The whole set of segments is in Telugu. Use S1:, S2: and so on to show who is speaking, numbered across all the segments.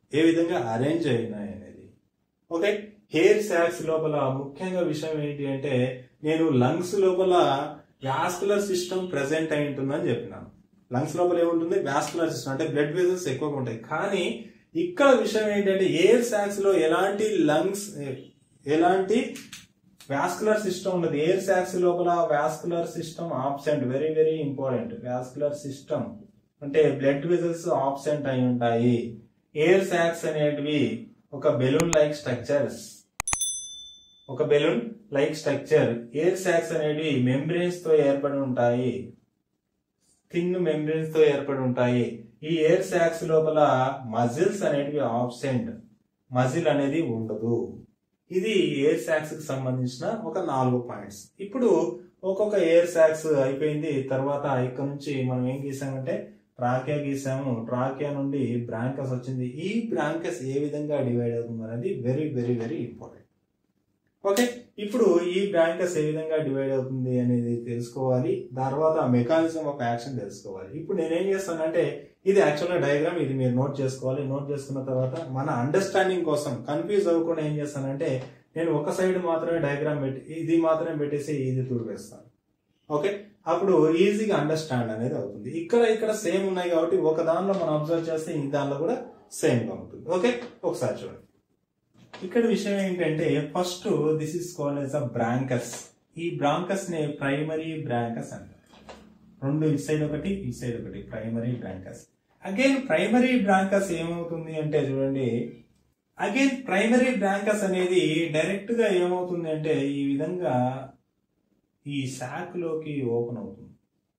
S1: ఏ విధంగా అరేంజ్ అయినాయి అనేది ఓకే హెయిర్ సాక్స్ లోపల ముఖ్యంగా విషయం ఏంటి అంటే నేను లంగ్స్ లోపల వ్యాస్కులర్ సిస్టమ్ ప్రెసెంట్ అయి ఉంటుందని చెప్పినాను లంగ్స్ లోపల ఏముంటుంది వ్యాస్కులర్ సిస్టమ్ అంటే బ్లడ్ వెజల్స్ ఎక్కువగా ఉంటాయి కానీ ఇక్కడ విషయం ఏంటంటే ఎయిర్ సాక్స్ లో ఎలాంటి లంగ్స్ ఎలాంటి వ్యాస్కులర్ సిస్టమ్ ఉండదు ఎయిర్ సాక్స్ లోపల vascular system absent very very important vascular system అంటే బ్లడ్ వెజల్స్ ఆబ్సెంట్ అయి ఉంటాయి ఎయిర్ సాక్స్ అనేటివి ఒక బెలూన్ లైక్ స్ట్రక్చర్స్ ఒక balloon like structure air sacs అనేవి మెంబ్రెన్స్ తో ఏర్పడి ఉంటాయి థిన్ మెంబ్రెన్స్ తో ఏర్పడి ఉంటాయి ఈ ఎయిర్ సాక్స్ లోపల మజిల్స్ అనేటివి ఆబ్సెంట్ మజిల్ అనేది ఉండదు ఇది ఎయిర్ సాక్స్ కి సంబంధించిన ఒక నాలుగు పాయింట్స్ ఇప్పుడు ఒక్కొక్క ఎయిర్ సాక్స్ అయిపోయింది తర్వాత ఇక్కడ నుంచి మనం ఏం గీసామంటే ట్రాకియా గీసాము ట్రాకియా నుండి బ్రాంకస్ వచ్చింది ఈ బ్రాంకస్ ఏ విధంగా డివైడ్ అవుతుంది అనేది very very very important okay ఇప్పుడు ఈ బ్రాంకస్ ఏ విధంగా డివైడ్ అవుతుంది అనేది తెలుసుకోవాలి తర్వాత మెకానిజం ఆఫ్ యాక్షన్ తెలుసుకోవాలి ఇప్పుడు నేనేం చేస్తానంటే ఇది యాక్చువల్గా డయాగ్రామ్ ఇది మీరు నోట్ చేసుకోవాలి నోట్ చేసుకున్న తర్వాత మన అండర్స్టాండింగ్ కోసం కన్ఫ్యూజ్ అవ్వకుండా ఏం చేస్తానంటే నేను ఒక సైడ్ మాత్రమే డయాగ్రామ్ పెట్టి ఇది మాత్రమే పెట్టేసి ఇది తుడివేస్తాను ఓకే అప్పుడు ఈజీగా అండర్స్టాండ్ అనేది అవుతుంది ఇక్కడ ఇక్కడ సేమ్ ఉన్నాయి కాబట్టి ఒక దానిలో మనం అబ్జర్వ్ చేస్తే ఈ దానిలో కూడా సేమ్ గా ఉంటుంది ఓకే ఒకసారి చూడండి ఇక్కడ విషయం ఏంటంటే first this is called as a bronchus ఈ బ్రాంకస్ ని ప్రైమరీ బ్రాంకస్ అంటారు రెండు ఇటు సైడ్ ఒకటి ఇటు సైడ్ ఒకటి primary bronchus again primary bronchus ఏమవుతుంది అంటే చూడండి అగైన్ ప్రైమరీ బ్రాంకస్ అనేది డైరెక్ట్ గా ఏమవుతుంది అంటే ఈ విధంగా ఈ శాక్ లోకి ఓపెన్ అవుతుంది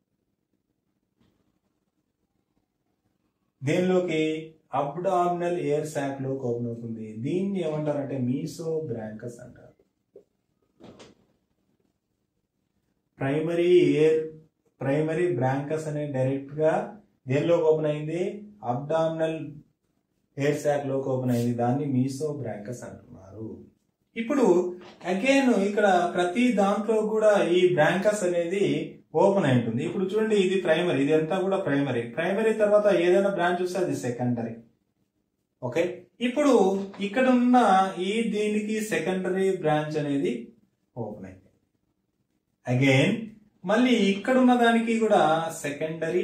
S1: దేనిలోకి అబ్డామినల్ ఎయిర్ శాక్ లోకి ఓపెన్ అవుతుంది దీన్ని ఏమంటారంటే మీసో బ్రాంకస్ అంటారు ప్రైమరీ ఎయిర్ ప్రైమరీ బ్రాంకస్ అనేది డైరెక్ట్ గా దేనిలోకి ఓపెన్ అయింది అబ్డామినల్ ఎయిర్ శాక్ లోకి ఓపెన్ అయింది దాన్ని మీసో బ్రాంకస్ అంటున్నారు ఇప్పుడు అగైన్ ఇక్కడ ప్రతి దాంట్లో కూడా ఈ బ్రాంకస్ అనేది ఓపెన్ అయి ఉంటుంది ఇప్పుడు చూడండి ఇది ప్రైమరీ ఇది అంతా కూడా ప్రైమరీ ప్రైమరీ తర్వాత ఏదైనా బ్రాంచ్ వస్తే అది సెకండరీ ఓకే ఇప్పుడు ఇక్కడ ఉన్న ఈ దీనికి సెకండరీ బ్రాంచ్ అనేది ఓపెన్ అయింది అగైన్ మళ్ళీ ఇక్కడ ఉన్న దానికి కూడా సెకండరీ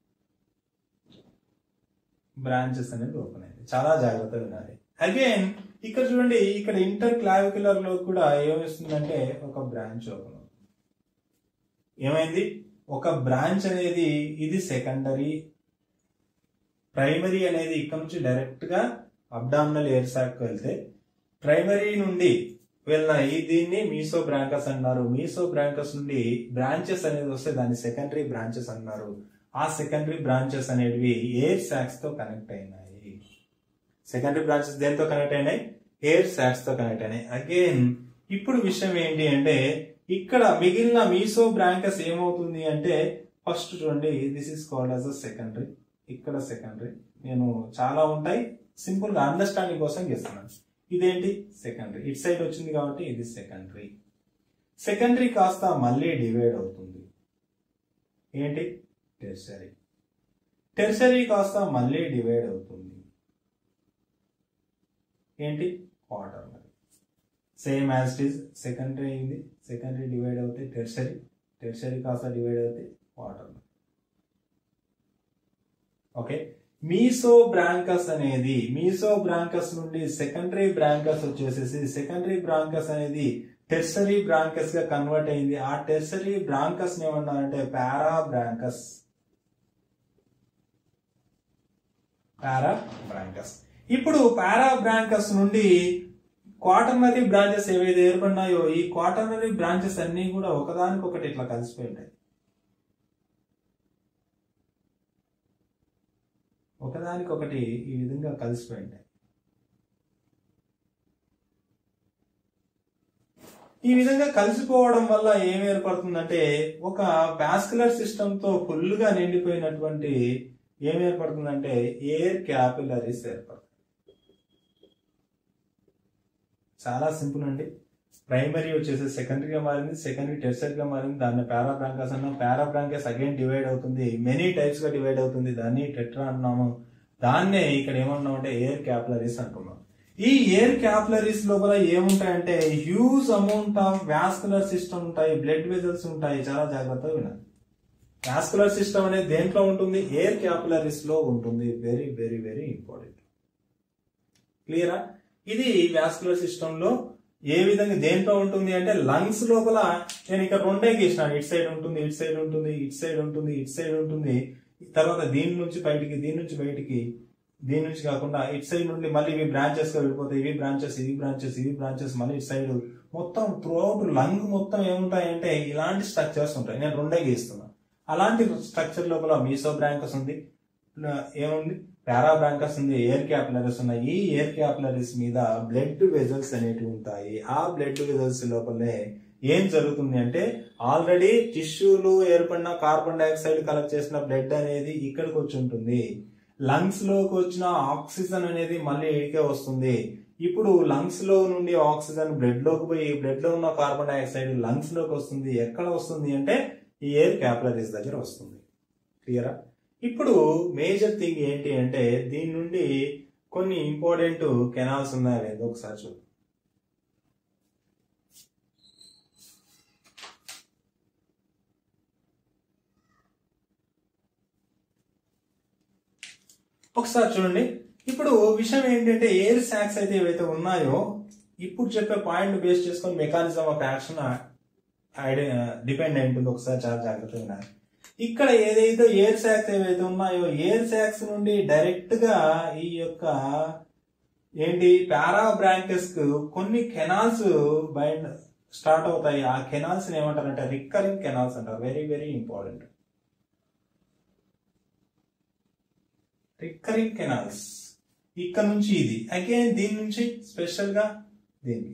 S1: బ్రాంచెస్ అనేది ఓపెన్ అయింది చాలా జాగ్రత్తగా వినాలి అగైన్ ఇక్కడ చూడండి ఇక్కడ ఇంటర్ క్లావిక్యులర్ లో కూడా ఏమొస్తుందంటే ఒక బ్రాంచ్ ఓపెన్ అవుతుంది ఏమైంది ఒక బ్రాంచ్ అనేది ఇది సెకండరీ ప్రైమరీ అనేది ఇక్కడ నుంచి డైరెక్ట్ గా అబ్డామినల్ ఎయిర్ సాక్ వెళ్తే ప్రైమరీ నుండి వెళ్ళిన ఈ దీన్ని మీసో బ్రాంకస్ అన్నారు మీసో బ్రాంకస్ నుండి బ్రాంచెస్ అనేది వస్తే దాన్ని సెకండరీ బ్రాంచెస్ అన్నారు ఆ సెకండరీ బ్రాంచెస్ అనేటివి ఎయిర్ సాక్స్ తో కనెక్ట్ అయినాయి సెకండరీ బ్రాంచెస్ దేంతో కనెక్ట్ అయినాయి ఎయిర్ సాక్స్ తో కనెక్ట్ అయినాయి అగైన్ ఇప్పుడు విషయం ఏంటి అంటే ఇక్కడ మిగిలిన మీసో బ్రాంకస్ ఏమవుతుంది అంటే ఫస్ట్ చూడండి this is called as a secondary ఇక్కడ సెకండరీ నేను చాలా ఉంటాయి సింపుల్ గా అండర్స్టాండింగ్ కోసం చేస్తున్నాను ఇదేంటి సెకండరీ ఇట్ సైడ్ వచ్చింది కాబట్టి ఇది సెకండరీ సెకండరీ కాస్త మళ్ళీ డివైడ్ అవుతుంది ఏంటి టెర్సరీ టెర్సరీ కాస్త మళ్ళీ డివైడ్ అవుతుంది ఏంటి క్వార్టర్ మరి same as it is secondary అయింది సెకండరీ డివైడ్ అవుతే టెర్సరీ టెర్సరీ కాస్త డివైడ్ అవుతే quarter okay mesobronchus mesobronchus bronchus నుండి సెకండరీ బ్రాంకస్ వచ్చేసేసి సెకండరీ బ్రాంకస్ అనేది టెర్సరీ బ్రాంకస్ గా కన్వర్ట్ అయింది ఆ టెర్సరీ బ్రాంకస్ ఏమన్నారంటే పారా బ్రాంకస్ పారా బ్రాంకస్ ఇప్పుడు పారా బ్రాంకస్ నుండి క్వాటర్నరీ బ్రాంచెస్ ఏవైతే ఏర్పడినాయో ఈ క్వాటర్నరీ బ్రాంచెస్ అన్ని కూడా ఒకదానికొకటి ఇట్లా కలిసిపోయి ఉంటాయి ఒకదానికొకటి ఈ విధంగా కలిసిపోయి ఉంటాయి ఈ విధంగా కలిసిపోవడం వల్ల ఏం ఏర్పడుతుందంటే ఒక వాస్కులర్ సిస్టమ్ తో ఫుల్ గా నిండిపోయినటువంటి ఏం ఏర్పడుతుందంటే ఎయిర్ క్యాపిలరీస్ ఏర్పడుతుంది చాలా సింపుల్ అండి ప్రైమరీ వచ్చేసి సెకండరీగా మారింది సెకండరీ టెర్సరీగా మారింది దాన్ని పారాబ్రాంకస్ అన్నాం పారాబ్రాంకస్ అగైన్ డివైడ్ అవుతుంది మెనీ టైప్స్ గా డివైడ్ అవుతుంది దాన్ని టెట్రా అన్నాము దాన్నే ఇక్కడ ఏమన్నాం అంటే ఎయిర్ క్యాపిలరీస్ అంటున్నాం ఈ ఎయిర్ క్యాపిలరీస్ లోపల ఏముంటాయంటే huge amount of vascular system ఉంటాయి బ్లడ్ వెజల్స్ ఉంటాయి చాలా జాగ్రత్తగా వినాలి వాస్కులర్ సిస్టమ్ అనేది దేంట్లో ఉంటుంది ఎయిర్ క్యాపిలరీస్ లో ఉంటుంది వెరీ వెరీ వెరీ ఇంపార్టెంట్ క్లియరా ఇది వాస్కులర్ సిస్టమ్ లో ఏ విధంగా దేంట్లో ఉంటుంది అంటే లంగ్స్ లోపల నేను ఇక్కడ రెండే గీసినాను ఇటు సైడ్ ఉంటుంది ఇటు సైడ్ ఉంటుంది ఇటు సైడ్ ఉంటుంది ఇటు సైడ్ ఉంటుంది తర్వాత దీని నుంచి బయటికి దీని నుంచి బయటికి దీని నుంచి కాకుండా ఇటు సైడ్ నుండి మళ్ళీ ఇవి బ్రాంచెస్ గా వెళ్ళిపోతాయి ఇవి బ్రాంచెస్ ఇవి బ్రాంచెస్ ఇవి బ్రాంచెస్ మళ్ళీ ఇటు సైడ్ మొత్తం త్రూ అవుట్ లంగ్ మొత్తం ఏముంటాయంటే ఇలాంటి స్ట్రక్చర్స్ ఉంటాయి నేను రెండే గీస్తున్నా అలాంటి స్ట్రక్చర్ లోపల మీసో బ్రాంకస్ ఉంది ఏముంది పారా బ్రాంకస్ ఉంది ఎయిర్ క్యాపిలరీస్ ఉన్నాయి ఈ ఎయిర్ క్యాపిలరీస్ మీద బ్లడ్ వెజల్స్ అనేటివి ఉంటాయి ఆ బ్లడ్ వెజల్స్ లోపలే ఏం జరుగుతుంది అంటే ఆల్రెడీ టిష్యూలు ఏర్పడిన కార్బన్ డైఆక్సైడ్ కలెక్ట్ చేసిన బ్లడ్ అనేది ఇక్కడికి వచ్చి ఉంటుంది లంగ్స్ లోకి వచ్చిన ఆక్సిజన్ అనేది మళ్ళీ ఇడికే వస్తుంది ఇప్పుడు లంగ్స్ లో నుండి ఆక్సిజన్ బ్లడ్ లోకి పోయి బ్లడ్ లో ఉన్న కార్బన్ డైఆక్సైడ్ లంగ్స్ లోకి వస్తుంది ఎక్కడ వస్తుంది అంటే ఈ ఎయిర్ క్యాపిలరీస్ దగ్గర వస్తుంది క్లియరా ఇప్పుడు మేజర్ థింగ్ ఏంటి అంటే దీని నుండి కొన్ని ఇంపార్టెంట్ కెనాల్స్ ఉన్నాయి లేదు ఒకసారి చూద్దాం ఒకసారి చూడండి ఇప్పుడు విషయం ఏంటంటే ఎయిర్ సాక్స్ అయితే ఏవైతే ఉన్నాయో ఇప్పుడు చెప్పే పాయింట్ బేస్ చేసుకొని మెకానిజం ఆఫ్ యాక్షన్ డిపెండ్ అయి ఉంటుంది ఒకసారి చాలా జాగ్రత్తగా వినాలి ఇక్కడ ఏదైతే ఎయిర్ సాక్స్ ఏవైతే ఉన్నాయో ఎయిర్ సాక్స్ నుండి డైరెక్ట్ గా ఈ యొక్క ఏంటి పారా బ్రాంకెస్ కు కొన్ని కెనాల్స్ బైండ్ స్టార్ట్ అవుతాయి ఆ కెనాల్స్ ఏమంటారంటే రిక్కరింగ్ కెనాల్స్ అంటారు very very important recurring canals ఇక్కడ నుంచి ఇది అగైన్ దీని నుంచి స్పెషల్ గా దీనికి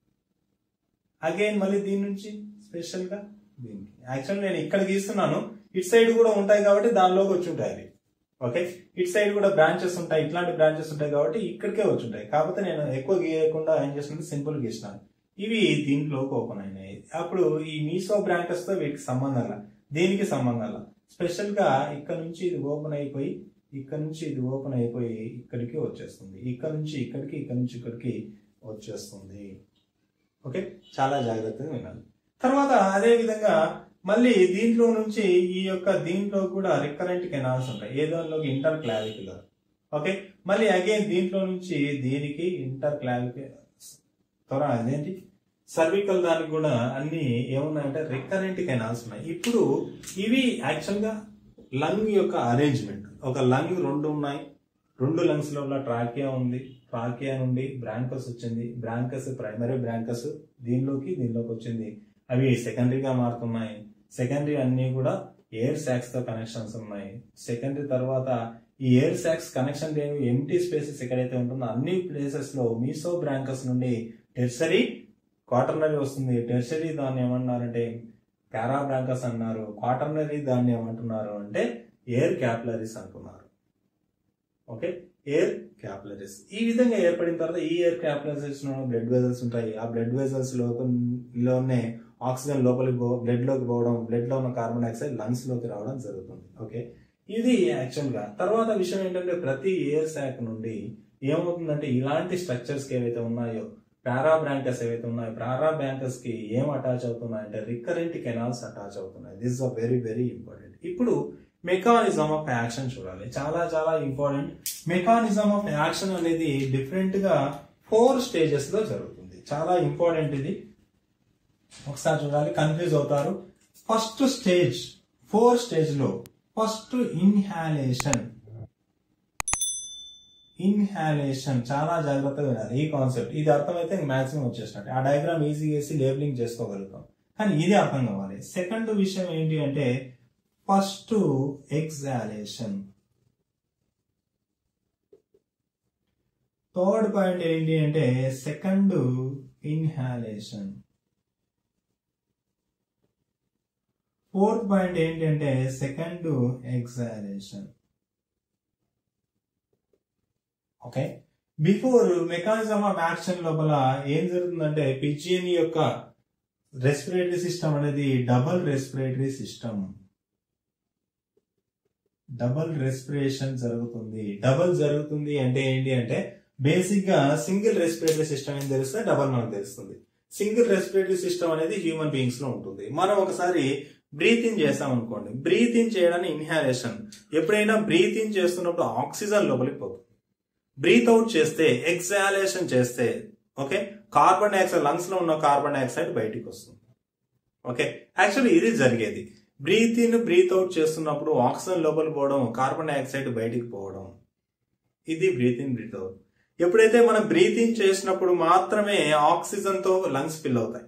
S1: అగైన్ మళ్ళీ దీని నుంచి స్పెషల్ గా దీనికి యాక్చువల్ నేను ఇక్కడ గీస్తున్నాను ఇటు సైడ్ కూడా ఉంటాయి కాబట్టి దానిలోకి వచ్చి ఉంటాయి అవి ఓకే ఇటు సైడ్ కూడా బ్రాంచెస్ ఉంటాయి ఇట్లాంటి బ్రాంచెస్ ఉంటాయి కాబట్టి ఇక్కడికే వచ్చి ఉంటాయి కాకపోతే నేను ఎక్కువ గీయకుండా ఏం చేస్తుంటే సింపుల్ గీసినాను ఇవి దీంట్లోకి ఓపెన్ అయినాయి అప్పుడు ఈ మీసో బ్రాంచెస్ తో వీటికి సంబంధం లా. దీనికి సంబంధం లా. స్పెషల్ గా ఇక్కడ నుంచి ఇది ఓపెన్ అయిపోయి ఇక్కడ నుంచి ఇది ఓపెన్ అయిపోయి ఇక్కడికి వచ్చేస్తుంది ఇక్కడ నుంచి ఇక్కడికి ఇక్కడ నుంచి ఇక్కడికి వచ్చేస్తుంది ఓకే చాలా జాగ్రత్తగా వినాలి తర్వాత అదే విధంగా మళ్ళీ దీంట్లో నుంచి ఈ యొక్క దీంట్లో కూడా రికరెంట్ కెనాల్స్ ఉంటాయి ఏ దానిలోకి ఇంటర్ క్లావిక్యులర్ ఓకే మళ్ళీ అగైన్ దీంట్లో నుంచి దీనికి ఇంటర్ క్లావిక్యులర్ త్వర అదేంటి సర్వికల్ దానికి కూడా అన్ని ఏమున్నాయంటే రికరెంట్ కెనాల్స్ ఉన్నాయి ఇప్పుడు ఇవి యాక్చువల్ గా లంగ్ యొక్క అరేంజ్మెంట్ ఒక లంగ్ రెండు ఉన్నాయి రెండు లంగ్స్ లోపల ట్రాకియా ఉంది ట్రాకియా నుండి బ్రాంకస్ వచ్చింది బ్రాంకస్ ప్రైమరీ బ్రాంకస్ దీనిలోకి దీనిలోకి వచ్చింది అవి సెకండరీగా మారుతున్నాయి సెకండరీ అన్ని కూడా ఎయిర్ సాక్స్ తో కనెక్షన్స్ ఉన్నాయి సెకండరీ తర్వాత ఈ ఎయిర్ సాక్స్ కనెక్షన్ లేని ఎంటీ స్పేసెస్ ఎక్కడైతే ఉంటుందో అన్ని ప్లేసెస్ లో మీసో బ్రాంకస్ నుండి టెర్సరీ క్వాటర్నరీ వస్తుంది టెర్సరీ దాన్ని ఏమన్నారంటే పారాబ్రాంకస్ అన్నారు క్వాటర్నరీ దాన్ని ఏమంటున్నారు అంటే ఎయిర్ క్యాపిలరీస్ అంటున్నారు ఓకే ఎయిర్ క్యాపిలరీస్ ఈ విధంగా ఏర్పడిన తర్వాత ఈ ఎయిర్ క్యాపిలరీస్ బ్లడ్ వెజల్స్ ఉంటాయి ఆ బ్లడ్ వెజల్స్ లోనే ఆక్సిజన్ లోపలికి పో బ్లడ్ లోకి పోవడం బ్లడ్ లో ఉన్న కార్బన్ డైఆక్సైడ్ లంగ్స్ లోకి రావడం జరుగుతుంది ఓకే ఇది యాక్చువల్ గా తర్వాత విషయం ఏంటంటే ప్రతి ఎయిర్ శాక్ నుండి ఏమవుతుందంటే ఇలాంటి స్ట్రక్చర్స్ ఏవైతే ఉన్నాయో పారాబ్రాంకస్ ఏవైతే ఉన్నాయో పారాబ్రాంకస్ కి ఏం అటాచ్ అవుతున్నాయి అంటే రికరెంట్ కెనాల్స్ అటాచ్ అవుతున్నాయి this a very very important ఇప్పుడు మెకానిజం ఆఫ్ యాక్షన్ చూడాలి చాలా చాలా ఇంపార్టెంట్ మెకానిజం ఆఫ్ యాక్షన్ అనేది డిఫరెంట్ గా ఫోర్ స్టేజెస్ లో జరుగుతుంది చాలా ఇంపార్టెంట్ ఇది ఒకసారి చూడాలి కన్ఫ్యూజ్ అవుతారు ఫస్ట్ స్టేజ్ ఫోర్ స్టేజ్ లో ఫస్ట్ ఇన్హాలేషన్ ఇన్హాలేషన్ చాలా జాగ్రత్తగా వినాలి ఈ కాన్సెప్ట్ ఇది అర్థమైతే మాక్సిమం వచ్చేసినట్టు ఆ డయాగ్రామ్ ఈజీ వేసి లేబులింగ్ చేసుకోగలుగుతాం కానీ ఇది అర్థం కావాలి సెకండ్ విషయం ఏంటి అంటే ఫస్ట్ ఎగ్జాలేషన్ థర్డ్ పాయింట్ ఏంటి అంటే సెకండ్ ఇన్హాలేషన్ ఫోర్త్ పాయింట్ ఏంటంటే second exhalation okay before mechanism of action లోపల ఏం జరుగుతుందంటే పిజిఎన్ యొక్క రెస్పిరేటరీ సిస్టమ్ అనేది double respiratory system double respiration జరుగుతుంది డబుల్ జరుగుతుంది అంటే ఏంటి అంటే బేసిక్ గా సింగిల్ రెస్పిరేటరీ సిస్టమ్ ఏం తెలిస్తే డబల్ మనకు తెలుస్తుంది సింగిల్ రెస్పిరేటరీ సిస్టమ్ అనేది హ్యూమన్ బీయింగ్స్ లో ఉంటుంది మనం ఒకసారి బ్రీత్ ఇన్ చేస్తాం అనుకోండి బ్రీత్ ఇన్ చేయడానికి ఇన్హాలేషన్ ఎప్పుడైనా బ్రీత్ ఇన్ చేస్తున్నప్పుడు ఆక్సిజన్ లోపలికి పోతుంది బ్రీత్ అవుట్ చేస్తే ఎక్సాలేషన్ చేస్తే ఓకే కార్బన్ డైఆక్సైడ్ లంగ్స్ లో ఉన్న కార్బన్ డైఆక్సైడ్ బయటికి వస్తుంది ఓకే యాక్చువల్లీ ఇది జరిగేది బ్రీత్ ఇన్ బ్రీత్ అవుట్ చేస్తున్నప్పుడు ఆక్సిజన్ లోపల పోవడం కార్బన్ డైఆక్సైడ్ బయటికి పోవడం ఇది బ్రీత్ ఇన్ బ్రీత్ అవుట్ ఎప్పుడైతే మనం బ్రీత్ ఇన్ చేసినప్పుడు మాత్రమే ఆక్సిజన్ తో లంగ్స్ ఫిల్ అవుతాయి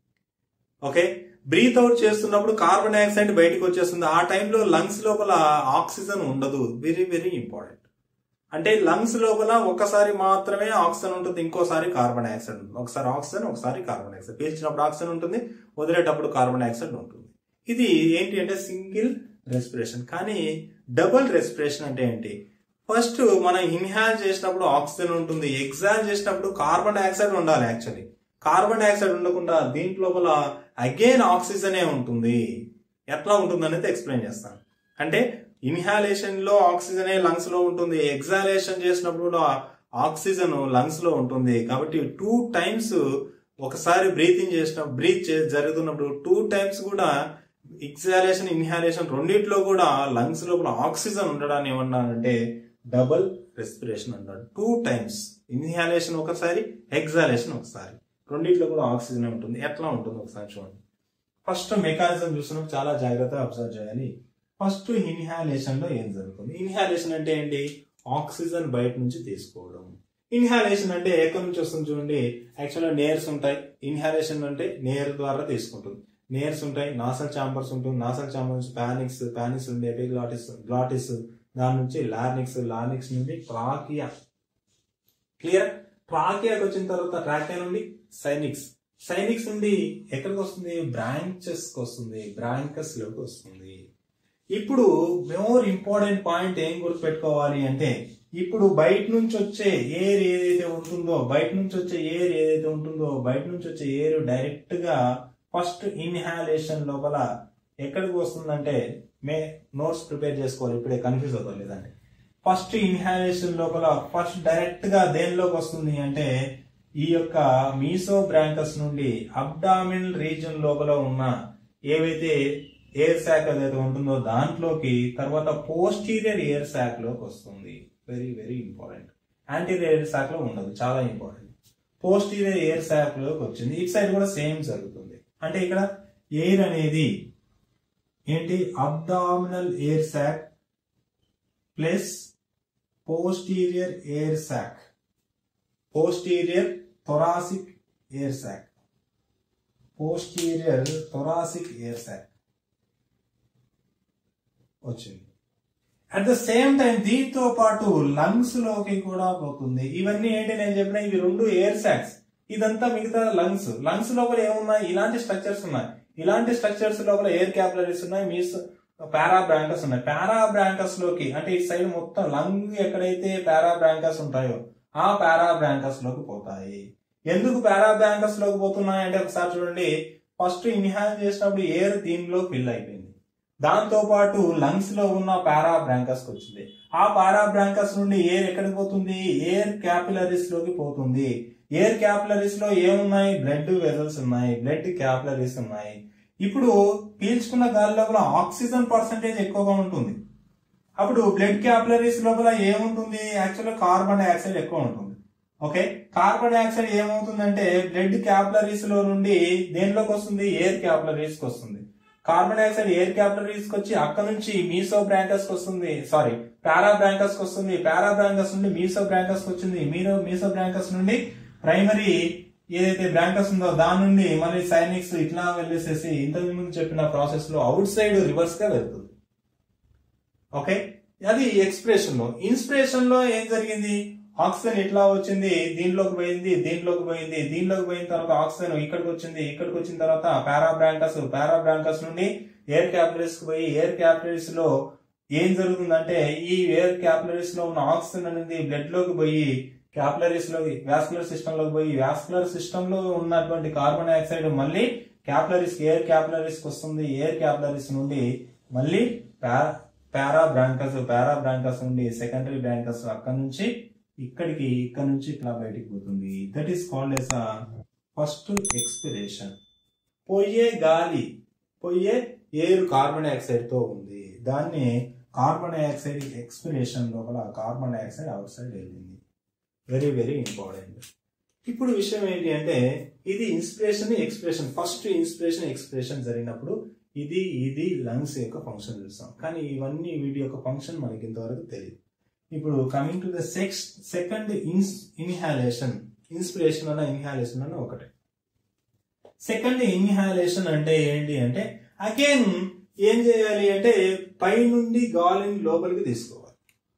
S1: ఓకే బ్రీత్ అవుట్ చేస్తున్నప్పుడు కార్బన్ డైఆక్సైడ్ బయటకు వచ్చేస్తుంది ఆ టైంలో లంగ్స్ లోపల ఆక్సిజన్ ఉండదు వెరీ వెరీ ఇంపార్టెంట్ అంటే లంగ్స్ లోపల ఒకసారి మాత్రమే ఆక్సిజన్ ఉంటుంది ఇంకోసారి కార్బన్ డైఆక్సైడ్ ఉంటుంది ఒకసారి ఆక్సిజన్ ఒకసారి కార్బన్ డైఆక్సైడ్ పీల్చినప్పుడు ఆక్సిజన్ ఉంటుంది వదిలేటప్పుడు కార్బన్ డైఆక్సైడ్ ఉంటుంది ఇది ఏంటి అంటే సింగిల్ రెస్పిరేషన్ కానీ డబుల్ రెస్పిరేషన్ అంటే ఏంటి ఫస్ట్ మనం ఇన్హాల్ చేసినప్పుడు ఆక్సిజన్ ఉంటుంది ఎగ్జాల్ చేసినప్పుడు కార్బన్ డైఆక్సైడ్ ఉండాలి యాక్చువల్లీ కార్బన్ డైఆక్సైడ్ ఉండకుండా దీంట్ లోపల అగైన్ ఆక్సిజనే ఉంటుంది ఎట్లా ఉంటుంది అనేది ఎక్స్ప్లెయిన్ చేస్తాను అంటే ఇన్హాలేషన్ లో ఆక్సిజనే లంగ్స్ లో ఉంటుంది ఎగ్జాలేషన్ చేసినప్పుడు కూడా ఆక్సిజన్ లంగ్స్ లో ఉంటుంది కాబట్టి టూ టైమ్స్ ఒకసారి బ్రీతింగ్ చేసిన బ్రీత్ జరుగుతున్నప్పుడు టూ టైమ్స్ కూడా ఎగ్జాలేషన్ ఇన్హాలేషన్ రెండిట్లో కూడా లంగ్స్ లోపల ఆక్సిజన్ ఉండడాన్ని ఏమన్నానంటే డబుల్ రెస్పిరేషన్ అంటారు టూ టైమ్స్ ఇన్హాలేషన్ ఒకసారి ఎగ్జాలేషన్ ఒకసారి రెండిట్లో కూడా ఆక్సిజన్ ఉంటుంది ఎట్లా ఉంటుంది ఒకసారి చూడండి ఫస్ట్ మెకానిజం చూసినప్పుడు చాలా జాగ్రత్తగా అబ్జర్వ్ చేయాలి ఫస్ట్ ఇన్హాలేషన్ లో ఏం జరుగుతుంది ఇన్హాలేషన్ అంటే ఏంటి ఆక్సిజన్ బయట నుంచి తీసుకోవడం ఇన్హాలేషన్ అంటే ఎక్కడి నుంచి వస్తుంది చూడండి యాక్చువల్గా నేర్స్ ఉంటాయి ఇన్హాలేషన్ అంటే నేర్ ద్వారా తీసుకుంటుంది నేర్స్ ఉంటాయి నాసల్ చాంబర్స్ ఉంటుంది నాసల్ చాంబర్ నుంచి పానిక్స్ పానిక్స్ నుండి ఎపిగ్లాటిస్ గ్లాటిస్ దాని నుంచి లార్నిక్స్ లార్నిక్స్ నుండి ట్రాకియా క్లియర్ ట్రాకియాకి వచ్చిన తర్వాత ట్రాకియా నుండి సైనిక్స్ సైనిక్స్ నుండి ఎక్కడికి వస్తుంది బ్రాంచెస్ కి వస్తుంది బ్రాంకస్ లోకి వస్తుంది ఇప్పుడు మోర్ ఇంపార్టెంట్ పాయింట్ ఏం గుర్తుపెట్టుకోవాలి అంటే ఇప్పుడు బయట నుంచి వచ్చే ఎయిర్ ఏదైతే ఉంటుందో బయట నుంచి వచ్చే ఎయిర్ ఏదైతే ఉంటుందో బయట నుంచి వచ్చే ఎయిర్ డైరెక్ట్ గా ఫస్ట్ ఇన్హాలేషన్ లోపల ఎక్కడికి వస్తుందంటే మే నోట్స్ ప్రిపేర్ చేసుకోవాలి ఇప్పుడే కన్ఫ్యూజ్ అవుతాం లేదంటే ఫస్ట్ ఇన్హాలేషన్ లోపల ఫస్ట్ డైరెక్ట్ గా దేనిలోకి వస్తుంది అంటే ఈ యొక్క మీసో బ్రాంకస్ నుండి అబ్డామిన్ రీజన్ లోపల ఉన్న ఏవైతే ఎయిర్ శాక్ ఏదైతే ఉంటుందో దాంట్లోకి తర్వాత పోస్టీరియర్ ఎయిర్ శాక్ లోకి వస్తుంది very very important anterior air sac లో ఉండదు చాలా ఇంపార్టెంట్ పోస్టీరియర్ ఎయిర్ శాక్ లోకి వచ్చింది ఇటు సైడ్ కూడా సేమ్ జరుగుతుంది అంటే ఇక్కడ ఎయిర్ అనేది ఏంటి abdominal air sac plus posterior air sac posterior thoracic air sac posterior thoracic air sac వచ్చింది అట్ ద సేమ్ టైం దీంతో పాటు లంగ్స్ లోకి కూడా పోతుంది ఇవన్నీ ఏంటి నేను చెప్పిన ఇవి రెండు ఎయిర్ సాక్స్ ఇదంతా మిగతా లంగ్స్ లంగ్స్ లోపల ఏమున్నాయి ఇలాంటి స్ట్రక్చర్స్ ఉన్నాయి ఇలాంటి స్ట్రక్చర్స్ లోపల ఎయిర్ క్యాపిలరీస్ ఉన్నాయి మీస్ పారాబ్రాంకస్ ఉన్నాయి పారాబ్రాంకస్ లోకి అంటే ఈ సైడ్ మొత్తం లంగ్ ఎక్కడైతే పారాబ్రాంకస్ ఉంటాయో ఆ పారాబ్రాంకస్ లోకి పోతాయి ఎందుకు పారాబ్రాంకస్ లోకి పోతున్నాయి అంటే ఒకసారి చూడండి ఫస్ట్ ఇన్హాల్ చేసినప్పుడు ఎయిర్ దీనిలో ఫిల్ అయిపోయింది దాంతో పాటు లంగ్స్ లో ఉన్న పారాబ్రాంకస్ వచ్చింది ఆ పారాబ్రాంకస్ నుండి ఎయిర్ ఎక్కడికి పోతుంది ఎయిర్ క్యాపిలరీస్ లోకి పోతుంది ఎయిర్ క్యాపిలరీస్ లో ఏమున్నాయి బ్లడ్ వెజల్స్ ఉన్నాయి బ్లడ్ క్యాపిలరీస్ ఉన్నాయి ఇప్పుడు పీల్చుకున్న గాలి లోపల ఆక్సిజన్ పర్సంటేజ్ ఎక్కువగా ఉంటుంది అప్పుడు బ్లడ్ క్యాపిలరీస్ లోపల ఏముంటుంది యాక్చువల్గా కార్బన్ డైఆక్సైడ్ ఎక్కువ ఉంటుంది ఓకే కార్బన్ డైఆక్సైడ్ ఏమవుతుందంటే బ్లడ్ క్యాపిలరీస్ లో నుండి దేనిలోకి వస్తుంది ఎయిర్ క్యాపిలరీస్ కి వస్తుంది కార్బన్ డైఆక్సైడ్ ఎయిర్ క్యాపిలరీస్ కి వచ్చి అక్కడ నుంచి మీసో బ్రాంకస్ కి వస్తుంది సారీ పారా బ్రాంకస్ కి వస్తుంది పారా బ్రాంకస్ నుండి మీసో బ్రాంకస్ కి వచ్చింది మీరో మీసో బ్రాంకస్ నుండి ప్రైమరీ ఏదైతే బ్రాంకస్ ఉందో దాని నుండి మళ్ళీ సైనిక్స్ ఇట్లా వెళ్ళేసేసి ఇంతకు ముందు చెప్పిన ప్రాసెస్ లో అవుట్ సైడ్ రివర్స్ గా వెళ్తుంది ఓకే అది ఎక్స్ప్రెషన్ లో ఇన్స్పిరేషన్ లో ఏం జరిగింది ఆక్సిజన్ ఇట్లా వచ్చింది దీనిలోకి పోయింది దీనిలోకి పోయింది దీనిలోకి పోయిన తర్వాత ఆక్సిజన్ ఇక్కడికి వచ్చింది ఇక్కడికి వచ్చిన తర్వాత పారాబ్రాంకస్ పారాబ్రాంకస్ నుండి ఎయిర్ క్యాపిలరీస్ కి పోయి ఎయిర్ క్యాపిలరీస్ లో ఏం జరుగుతుందంటే ఈ ఎయిర్ క్యాపిలరీస్ లో ఉన్న ఆక్సిజన్ అనేది బ్లడ్ లోకి పోయి క్యాపిలరీస్ లోకి వాస్కులర్ సిస్టమ్ లోకి పోయి వాస్కులర్ సిస్టమ్ లో ఉన్నటువంటి కార్బన్ డైఆక్సైడ్ మళ్ళీ క్యాపిలరీస్ ఎయిర్ క్యాపిలరీస్ కి వస్తుంది ఎయిర్ క్యాపిలరీస్ నుండి మళ్ళీ పారా బ్రాంకస్ పారా బ్రాంకస్ నుండి సెకండరీ బ్రాంకస్ అక్కడ నుంచి ఇక్కడికి ఇక్కడ నుంచి ఇట్లా బయటికి పోతుంది that is called as first expiration పోయే గాలి పోయే ఎయిర్ కార్బన్ డైఆక్సైడ్ తో ఉంది దాన్ని కార్బన్ డైఆక్సైడ్ ఎక్స్పిరేషన్ లోపల కార్బన్ డైఆక్సైడ్ అవుట్ సైడ్ వెళ్ళింది వెరీ వెరీ ఇంపార్టెంట్ ఇప్పుడు విషయం ఏంటి అంటే ఇది inspiration expression first inspiration expression జరిగినప్పుడు ఇది ఇది లంగ్స్ యొక్క ఫంక్షన్ చూస్తాం కానీ ఇవన్నీ వీటి యొక్క ఫంక్షన్ మనకి ఇంతవరకు తెలియదు ఇప్పుడు కమింగ్ టు ద సెక్స్ సెకండ్ ఇన్స్ ఇన్హాలేషన్ ఇన్స్పిరేషన్ అన్న ఇన్హాలేషన్ అన్న ఒకటే సెకండ్ ఇన్హాలేషన్ అంటే ఏంటి అంటే అగైన్ ఏం చేయాలి అంటే పైనుండి గాలిని లోపలికి తీసుకోవాలి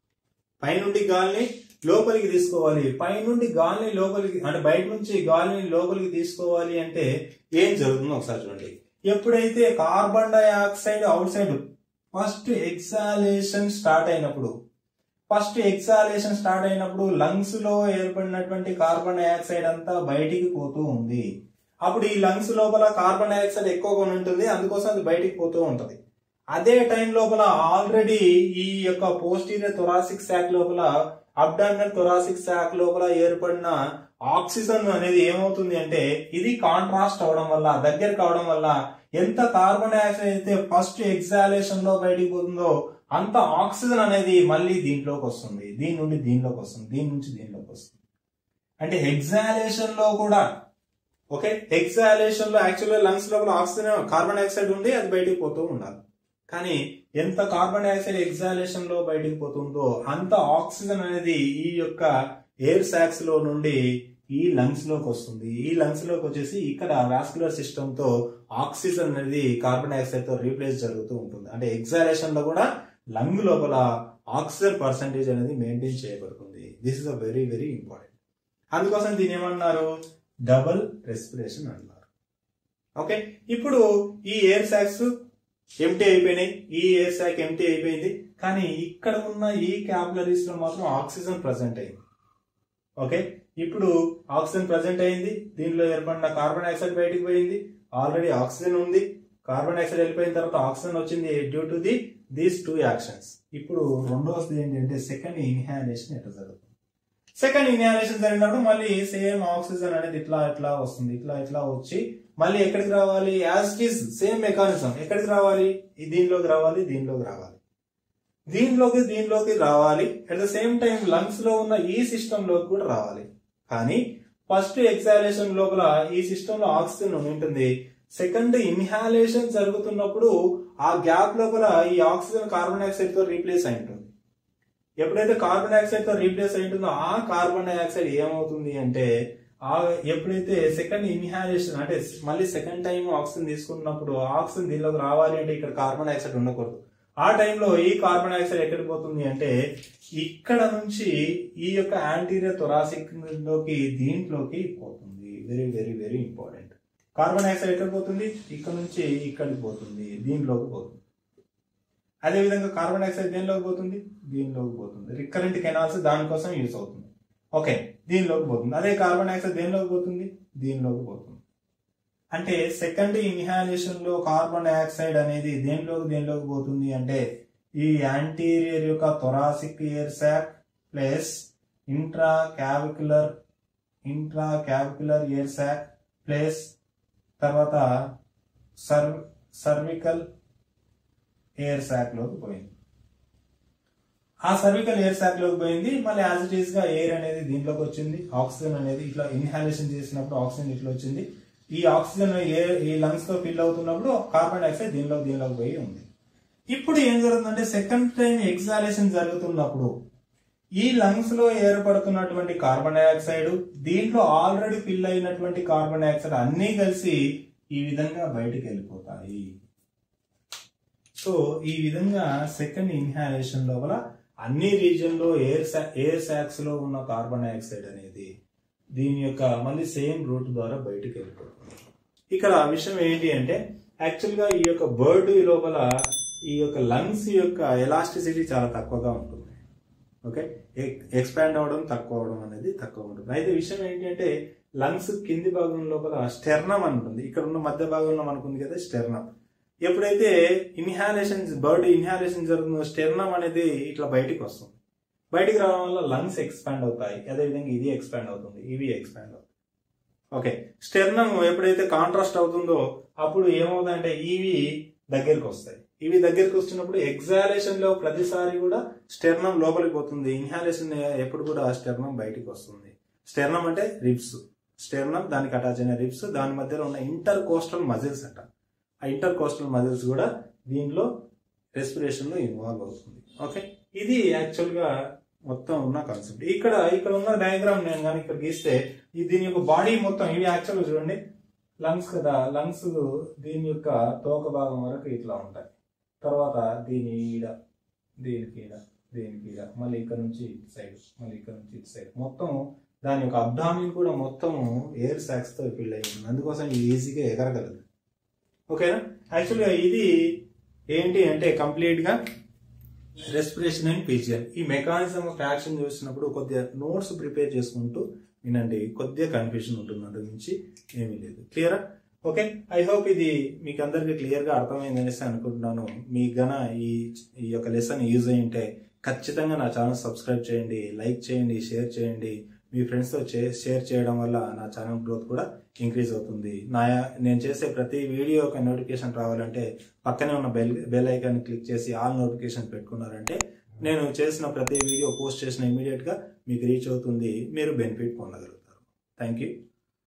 S1: పైనుండి గాలిని లోపలికి తీసుకోవాలి పైనుండి గాలిని లోపలికి అంటే బయట నుంచి గాలిని లోపలికి తీసుకోవాలి అంటే ఏం జరుగుతుందో ఒకసారి చూడండి ఎప్పుడైతే carbon dioxide outside first exhalation start అయినప్పుడు ఫస్ట్ ఎక్సాలేషన్ స్టార్ట్ అయినప్పుడు లంగ్స్ లో ఏర్పడినటువంటి కార్బన్ డైఆక్సైడ్ అంతా బయటికి పోతూ ఉంది అప్పుడు ఈ లంగ్స్ లోపల కార్బన్ డైఆక్సైడ్ ఎక్కువగా ఉంటుంది అందుకోసం అది బయటికి పోతూ ఉంటది అదే టైం లోపల ఆల్రెడీ ఈ యొక్క పోస్టీరియర్ థొరాసిక్ శాక్ లోపల అబ్డామినల్ థొరాసిక్ శాక్ లోపల ఏర్పడిన ఆక్సిజన్ అనేది ఏమవుతుంది అంటే ఇది కాంట్రాస్ట్ అవడం వల్ల దగ్గర కావడం వల్ల ఎంత కార్బన్ డైఆక్సైడ్ అయితే ఫస్ట్ ఎగ్జాలేషన్ లో బయటికి పోతుందో అంత ఆక్సిజన్ అనేది మళ్ళీ దీంట్లోకి వస్తుంది దీని నుండి దీనిలోకి వస్తుంది దీని నుంచి దీనిలోకి వస్తుంది అంటే ఎగ్జాలేషన్ లో కూడా ఓకే ఎగ్జాలేషన్ లో యాక్చువల్గా లంగ్స్ లోపల ఆక్సిజన్ కార్బన్ డైఆక్సైడ్ ఉండి అది బయటికి పోతూ ఉండాలి కానీ ఎంత కార్బన్ డైఆక్సైడ్ ఎగ్జాలేషన్ లో బయటికి పోతుందో అంత ఆక్సిజన్ అనేది ఈ యొక్క ఎయిర్ సాక్స్ లో నుండి ఈ లంగ్స్ లోకి వస్తుంది ఈ లంగ్స్ లోకి వచ్చేసి ఇక్కడ వాస్కులర్ సిస్టమ్ తో ఆక్సిజన్ అనేది కార్బన్ డైఆక్సైడ్ తో రీప్లేస్ జరుగుతూ ఉంటుంది అంటే ఎగ్జాలేషన్ లో కూడా లంగ్ లోపల ఆక్సిజన్ పర్సంటేజ్ అనేది మెయింటైన్ చేయబడుతుంది this is a very very important అందుకోసం దీని ఏమన్నారు డబల్ రెస్పిరేషన్ అన్నారు ఓకే ఇప్పుడు ఈ ఎయిర్ సాక్స్ ఎంటీ అయిపోయినాయి ఈ ఎయిర్ సాక్ ఎంటీ అయిపోయింది కానీ ఇక్కడ ఉన్న ఈ క్యాపిలరీస్ లో మాత్రం ఆక్సిజన్ ప్రజెంట్ అయింది ఓకే ఇప్పుడు ఆక్సిజన్ ప్రజెంట్ అయింది దీనిలో ఏర్పడిన కార్బన్ డైఆక్సైడ్ బయటికి పోయింది ఆల్రెడీ ఆక్సిజన్ ఉంది కార్బన్ డైఆక్సైడ్ వెళ్ళిపోయిన తర్వాత ఆక్సిజన్ వచ్చింది due to the these two actions ఇప్పుడు రెండవది ఏంటంటే సెకండ్ ఇన్హాలేషన్ ఎట్లా జరుగుతుంది సెకండ్ ఇన్హాలేషన్ జరిగినప్పుడు మళ్ళీ సేమ్ ఆక్సిజన్ అనేది ఇట్లా ఇట్లా వస్తుంది ఇట్లా ఇట్లా వచ్చి మళ్ళీ ఎక్కడికి రావాలి as it is same mechanism ఎక్కడికి రావాలి ఈ దీనిలోకి రావాలి దీనిలోకి రావాలి దీనిలోకి దీనిలోకి రావాలి at the same time lungs లో ఉన్న ఈ సిస్టమ్ లోకి కూడా రావాలి కానీ ఫస్ట్ ఎక్సాలేషన్ లోపల ఈ సిస్టమ్ లో ఆక్సిజన్ ఉంటుంది సెకండ్ ఇన్హాలేషన్ జరుగుతున్నప్పుడు ఆ గ్యాప్ లోపల ఈ ఆక్సిజన్ కార్బన్ డైఆక్సైడ్ తో రీప్లేస్ అయి ఉంటుంది ఎప్పుడైతే కార్బన్ డైఆక్సైడ్ తో రీప్లేస్ అయి ఉంటుందో ఆ కార్బన్ డైఆక్సైడ్ ఏమవుతుంది అంటే ఆ ఎప్పుడైతే సెకండ్ ఇన్హాలేషన్ అంటే మళ్ళీ సెకండ్ టైం ఆక్సిజన్ తీసుకున్నప్పుడు ఆక్సిజన్ దీనిలోకి రావాలి అంటే ఇక్కడ కార్బన్ డైఆక్సైడ్ ఉండకూడదు ఆ టైంలో ఈ కార్బన్ డైఆక్సైడ్ ఎక్కడికి పోతుంది అంటే ఇక్కడ నుంచి ఈ యొక్క యాంటీరియర్ థొరాసిక్ లోకి దీంట్లోకి పోతుంది very very very important carbon dioxide ఎక్కడ పోతుంది ఇక్కడ నుంచి ఇక్కడికి పోతుంది దీనిలోకి పోతుంది అదే విధంగా కార్బన్ డైఆక్సైడ్ దేనిలోకి పోతుంది దీనిలోకి పోతుంది రికరెంట్ కెనాల్స్ దానికోసం యూస్ అవుతుంది ఓకే దీనిలోకి పోతుంది అదే కార్బన్ డైఆక్సైడ్ దేనిలోకి పోతుంది దీనిలోకి పోతుంది అంటే సెకండ్ ఇన్హాలేషన్ లో కార్బన్ డైఆక్సైడ్ అనేది దేనిలోకి దేనిలోకి పోతుంది అంటే ఈ యాంటీరియర్ యొక్క thoracic air sac plus interclavicular interclavicular air sac plus తర్వాత సర్వ్ సర్వికల్ ఎయిర్ సాక్ లోకి పోయింది ఆ సర్వికల్ ఎయిర్ సాక్ లోకి పోయింది మళ్ళీ యాజ్ ఇట్ ఈస్ గా ఎయిర్ అనేది దీంట్లోకి వచ్చింది ఆక్సిజన్ అనేది ఇట్లా ఇన్హాలేషన్ చేసినప్పుడు ఆక్సిజన్ ఇట్లా వచ్చింది ఈ ఆక్సిజన్ ఎయిర్ ఈ లంగ్స్ తో ఫిల్ అవుతున్నప్పుడు కార్బన్ డైఆక్సైడ్ దీనిలో దీనిలోకి పోయి ఉంది ఇప్పుడు ఏం జరుగుతుందంటే సెకండ్ టైం ఎగ్జాలేషన్ జరుగుతున్నప్పుడు ఈ లంగ్స్ లో ఏర్పడుతున్నటువంటి కార్బన్ డైఆక్సైడ్ దీంట్లో ఆల్రెడీ ఫిల్ అయినటువంటి కార్బన్ డైఆక్సైడ్ అన్నీ కలిసి ఈ విధంగా బయటికి వెళ్ళిపోతాయి సో ఈ విధంగా సెకండ్ ఇన్హాలేషన్ లోపల అన్ని రీజన్ లో ఎయిర్ ఎయిర్ సాక్స్ లో ఉన్న కార్బన్ డైఆక్సైడ్ అనేది దీని యొక్క మళ్ళీ సేమ్ రూట్ ద్వారా బయటికి వెళ్ళిపోతుంది ఇక్కడ విషయం ఏంటి అంటే యాక్చువల్ గా ఈ యొక్క బర్డ్ లోపల ఈ యొక్క లంగ్స్ యొక్క ఎలాస్టిసిటీ చాలా తక్కువగా ఉంటుంది ఓకే ఎక్స్పాండ్ అవడం తక్కువ అవడం అనేది తక్కువ ఉంటుంది అయితే విషయం ఏంటి అంటే లంగ్స్ కింది భాగం లోపల స్టెర్నం అని ఉంటుంది ఇక్కడ ఉన్న మధ్య భాగంలో మనకు ఉంది కదా స్టెర్నం ఎప్పుడైతే ఇన్హాలేషన్ బర్డ్ ఇన్హాలేషన్ జరుగుతుందో స్టెర్నం అనేది ఇట్లా బయటికి వస్తుంది బయటికి రావడం వల్ల లంగ్స్ ఎక్స్పాండ్ అవుతాయి అదేవిధంగా ఇది ఎక్స్పాండ్ అవుతుంది ఇవి ఎక్స్పాండ్ అవుతాయి ఓకే స్టెర్నం ఎప్పుడైతే కాంట్రాస్ట్ అవుతుందో అప్పుడు ఏమవుతుందంటే ఇవి దగ్గరికి వస్తాయి ఇవి దగ్గరికి వస్తున్నప్పుడు ఎగ్జాలేషన్ లో ప్రతిసారి కూడా స్టెర్నం లోపలికి పోతుంది ఇన్హాలేషన్ ఎప్పుడు కూడా స్టెర్నం బయటికి వస్తుంది స్టెర్నం అంటే రిబ్స్ స్టెర్నం దానికి అటాచ్ అయిన రిబ్స్ దాని మధ్యలో ఉన్న ఇంటర్ కోస్టల్ మజిల్స్ అంట ఆ ఇంటర్ కోస్టల్ మజిల్స్ కూడా దీనిలో రెస్పిరేషన్ లో ఇన్వాల్వ్ అవుతుంది ఓకే ఇది యాక్చువల్ గా మొత్తం ఉన్న కాన్సెప్ట్ ఇక్కడ ఇక్కడ ఉన్న డయాగ్రామ్ నేను కానీ ఇక్కడ గీస్తే ఈ దీని యొక్క బాడీ మొత్తం ఇవి యాక్చువల్ చూడండి లంగ్స్ కదా లంగ్స్ దీని యొక్క తోక భాగం వరకు ఇట్లా ఉంటాయి తర్వాత దీని ఈడ దీనికి ఈడ దీనికి ఈడ మళ్ళీ ఇక్కడ నుంచి ఇటు సైడ్ మళ్ళీ ఇక్కడ నుంచి ఇటు సైడ్ మొత్తం దాని యొక్క అబ్డామిన్ కూడా మొత్తం ఎయిర్ సాక్స్ తో ఫిల్ అయ్యి ఉంది అందుకోసం ఇది ఈజీగా ఎగరగలదు ఓకేనా యాక్చువల్గా ఇది ఏంటి అంటే కంప్లీట్ గా రెస్పిరేషన్ అండ్ పీజియన్ ఈ మెకానిజం ఆఫ్ యాక్షన్ చూసినప్పుడు కొద్దిగా నోట్స్ ప్రిపేర్ చేసుకుంటూ వినండి కొద్దిగా కన్ఫ్యూజన్ ఉంటుంది అందు గురించి ఏమీ లేదు క్లియరా ఓకే ఐ హోప్ ఇది మీకు అందరికీ క్లియర్ గా అర్థమైంది అనేసి అనుకుంటున్నాను మీ గన ఈ ఈ యొక్క లెసన్ యూజ్ అయి ఉంటే ఖచ్చితంగా నా ఛానల్ సబ్స్క్రైబ్ చేయండి లైక్ చేయండి షేర్ చేయండి మీ ఫ్రెండ్స్తో షేర్ చేయడం వల్ల నా ఛానల్ గ్రోత్ కూడా ఇంక్రీజ్ అవుతుంది నా నేను చేసే ప్రతి వీడియో ఒక నోటిఫికేషన్ రావాలంటే పక్కనే ఉన్న బెల్ బెల్ ఐకాన్ క్లిక్ చేసి ఆల్ నోటిఫికేషన్ పెట్టుకున్నారంటే నేను చేసిన ప్రతి వీడియో పోస్ట్ చేసిన ఇమీడియట్ గా మీకు రీచ్ అవుతుంది మీరు బెనిఫిట్ పొందగలుగుతారు థ్యాంక్ యూ